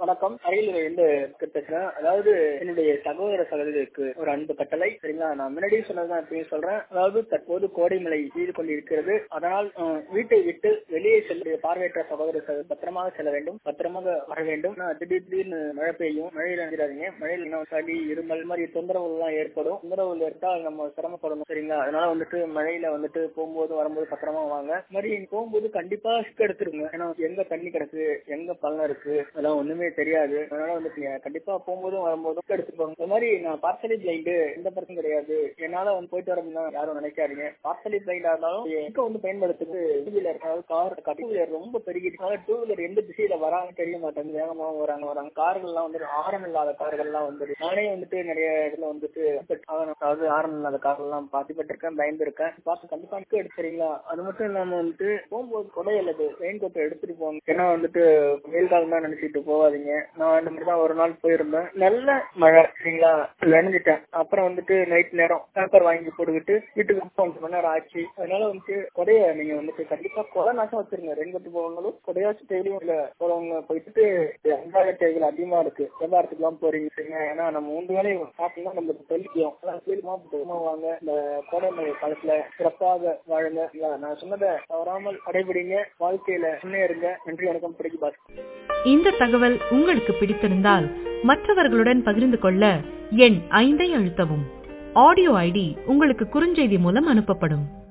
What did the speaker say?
வணக்கம் அரியலூர் இருந்து பேசுறேன் அதாவது என்னுடைய சகோதர சகோதரிக்கு ஒரு அன்பு கட்டளை சரிங்களா நான் முன்னாடியே சொன்னதுதான் இப்பயும் சொல்றேன் அதாவது தற்போது கோடைமழை பெய்து கொண்டிருக்கிறது அதனால் அஹ், வீட்டை விட்டு வெளியே செல்ல பார்வையற்ற சகோதர சகோதரி பத்திரமாக செல்ல வேண்டும் பத்திரமாக வர வேண்டும் நான் திடீர் திடீர்னு மழை பெய்யும் மழையில நினைச்சிடாதீங்க மழையில என்ன சளி இருமல் இந்த மாதிரி தொந்தரவுகள் எல்லாம் ஏற்படும் தொந்தரவுகள் ஏற்பட்டால் நம்ம சிரமப்படணும் சரிங்களா அதனால வந்துட்டு மழையில வந்துட்டு போகும்போது வரும்போது பத்திரமா வாங்க இந்த மாதிரி நீங்க போகும்போது கண்டிப்பா ரிஸ்க் எடுத்துருங்க ஏன்னா எங்க தண்ணி கிடக்கு எங்க பள்ளம் இருக்கு அதெல்லாம் ஒண்ணுமே தெரியாது அதனால வந்துட்டு நீங்க கண்டிப்பா போகும்போதும் வரும்போதும் risk எடுத்துக்கோங்க இந்த மாதிரி நான் பார்சலி பிளைண்டு எந்த பிரச்சனையும் கிடையாது என்னால வந்து போயிட்டு வரணும்னா யாரும் நினைக்காதீங்க பார்சலி பிளைண்டா இருந்தாலும் எங்க வந்து பயன்படுத்துறது டூ வீலர் அதாவது கார் டூ வீலர் ரொம்ப பெருகிட்டு டூ வீலர் எந்த திசையில வராங்க தெரிய மாட்டேங்குது வேகமாக வராங்க வராங்க கார்கள் எல்லாம் வந்து ஆரம் இல்லாத கார்கள் எல்லாம் வந்துட்டு நானே வந்துட்டு நிறைய இடத்துல வந்துட்டு அதாவது ஆரம் இல்லாத கார்கள் எல்லாம் பாதிப்பட்டிருக்கேன் பயந்துருக்கேன் பார்த்து கண்டிப்பா risk எடுத்துறீங்களா அது மட்டும் இல்லாம வந்துட்டு போகும்போது கொடை அல்லது ரெயின் கோட்டை எடுத்துட்டு போங்க ஏன்னா வந்துட்டு வெயில் காலம் தான் நினைச்சிட்டு போகாதீங்க நான் இந்த மாதிரி தான் ஒரு நாள் போயிருந்தேன் நல்ல மழை சரிங்களா நினைஞ்சிட்டேன் அப்புறம் வந்துட்டு நைட் நேரம் பேப்பர் வாங்கி போட்டுக்கிட்டு வீட்டுக்கு ஒன்றரை மணி நேரம் ஆச்சு அதனால வந்துட்டு கொடைய நீங்க வந்துட்டு கண்டிப்பா கொடை நாசம் வச்சிருங்க ரெயின் கோட்டு போகணும் கொடையாச்சும் டெய்லியும் இல்ல போறவங்க போயிட்டு அன்றாட தேவைகள் அதிகமா இருக்கு வியாபாரத்துக்கு எல்லாம் போறீங்க சரிங்க ஏன்னா நம்ம மூன்று வேலையும் சாப்பிட்டோம்னா நம்மளுக்கு தெளிக்கும் தெளிமா வாங்க இந்த கோடை மழை காலத்துல சிறப்பாக வாழுங்க சரிங்களா? நான் சொன்னதை தவறாமல் கடைபிடிங்க வாழ்க்கையில முன்னேறுங்க நன்றி வணக்கம் பிடிக்கு பாஸ் இந்த தகவல் உங்களுக்கு பிடித்திருந்தால் மற்றவர்களுடன் பகிர்ந்து கொள்ள எண் ஐந்தை அழுத்தவும் ஆடியோ ஐடி உங்களுக்கு குறுஞ்செய்தி மூலம் அனுப்பப்படும்